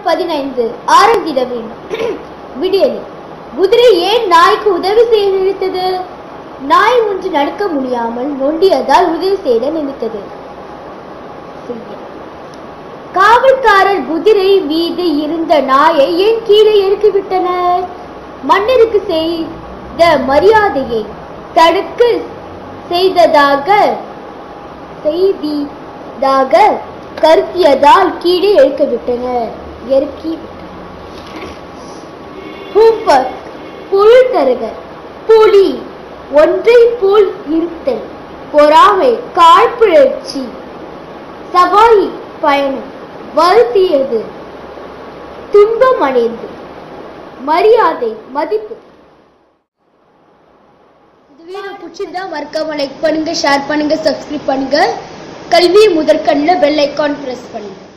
பதினைந்து ஆரம்பிட வேண்டும் விடியலி குதிரை ஏன் நாய்க்கு உதவி செய்ய நினைத்தது நாய் ஒன்று நடக்க முடியாமல் நொண்டியதால் உதவி செய்ய நினைத்தது செய்ய. காவல்காரர் குதிரை மீது இருந்த நாயை ஏன் கீழே இறக்கிவிட்டனர் மன்னருக்கு செய்த மரியாதையை தடுக்க செய்ததாக செய்திதாக கருத்தியதால் கீழே இறக்கிவிட்டனர் இறக்கி ஹூப்பர் புல் தருகர் புலி ஒன்றை போல் இருத்தல் பொறாமை காழ்ப்புணர்ச்சி சவாரி பயணம் வருத்தியது துன்பமடைந்து மரியாதை மதிப்பு இந்த வீடியோ பிடிச்சிருந்தா மறக்காம லைக் பண்ணுங்க ஷேர் பண்ணுங்க சப்ஸ்கிரைப் பண்ணுங்க கல்வி முதற்கண்ணில் பெல் ஐக்கான் பிரஸ் பண்ணுங்க